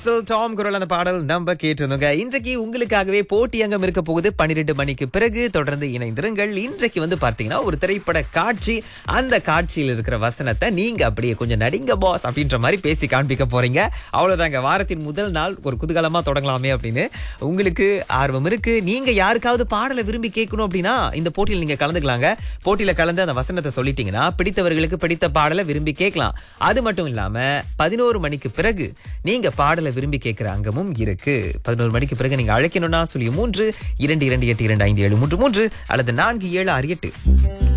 so Tom குரல் அந்த பாடல் நம்ம கேட்டிருந்தோங்க இன்றைக்கு உங்களுக்காகவே போட்டி அங்கம் இருக்க போகுது பன்னிரெண்டு மணிக்கு பிறகு தொடர்ந்து இணைந்திருங்கள் இன்றைக்கு வந்து பார்த்தீங்கன்னா ஒரு திரைப்பட காட்சி அந்த காட்சியில் இருக்கிற வசனத்தை நீங்க அப்படியே கொஞ்சம் நடிங்க பாஸ் அப்படின்ற மாதிரி பேசி காண்பிக்க போறீங்க அவ்வளவுதாங்க வாரத்தின் முதல் நாள் ஒரு குதூகலமா தொடங்கலாமே அப்படின்னு உங்களுக்கு ஆர்வம் இருக்கு நீங்க யாருக்காவது பாடலை விரும்பி கேட்கணும் அப்படின்னா இந்த போட்டியில் நீங்க கலந்துக்கலாங்க போட்டியில கலந்து அந்த வசனத்தை சொல்லிட்டீங்கன்னா பிடித்தவர்களுக்கு பிடித்த பாடலை விரும்பி கேட்கலாம் அது மட்டும் இல்லாம பதினோரு மணிக்கு பிறகு நீங்க பாடலை விரும்பி கேட்கிற அங்கமும் இருக்கு பதினோரு மணிக்கு பிறகு நீங்க அழைக்கணும்னா சொல்லி மூன்று இரண்டு இரண்டு எட்டு இரண்டு ஐந்து ஏழு மூன்று மூன்று அல்லது நான்கு ஏழு ஆறு எட்டு